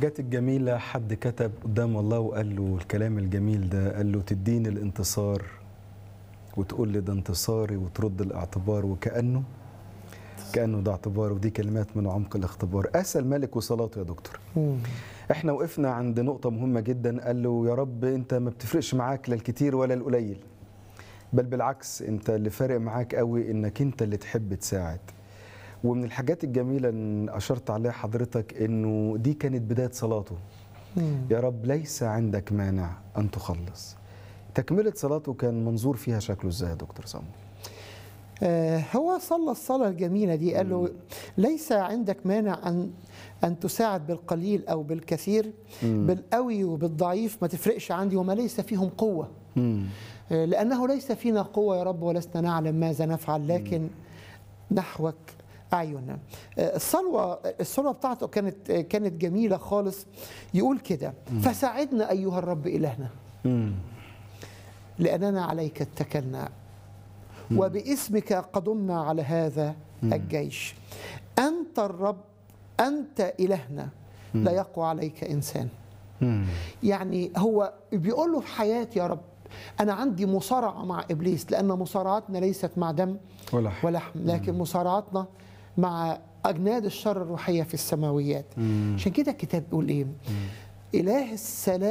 الحاجات الجميلة حد كتب قدام الله وقال له الكلام الجميل ده قال له تديني الانتصار وتقول لي ده انتصاري وترد الاعتبار وكأنه كأنه ده اعتبار ودي كلمات من عمق الاختبار أسى الملك وصلاته يا دكتور مم. احنا وقفنا عند نقطة مهمة جدا قال له يا رب انت ما بتفرقش معاك لا الكتير ولا القليل بل بالعكس انت اللي فارق معاك قوي انك انت اللي تحب تساعد ومن الحاجات الجميلة اللي أشرت عليها حضرتك إنه دي كانت بداية صلاته مم. يا رب ليس عندك مانع أن تخلص تكملة صلاته كان منظور فيها شكله إزاي يا دكتور صامول آه، هو صلى الصلاة الجميلة دي قال له ليس عندك مانع أن أن تساعد بالقليل أو بالكثير بالقوي وبالضعيف ما تفرقش عندي وما ليس فيهم قوة مم. آه، لأنه ليس فينا قوة يا رب ولسنا نعلم ماذا نفعل لكن نحوك أعيننا آه، الصلوة الصلوة بتاعته كانت آه، كانت جميلة خالص يقول كده فساعدنا أيها الرب إلهنا مم. لأننا عليك اتكلنا وباسمك قدمنا على هذا الجيش أنت الرب أنت إلهنا لا يقوى عليك إنسان مم. يعني هو بيقول له في حياتي يا رب أنا عندي مصارعة مع إبليس لأن مصارعتنا ليست مع دم ولا حاجة. ولحم لكن مصارعتنا مع أجناد الشر الروحية في السماويات عشان كده الكتاب بيقول إيه إله السلام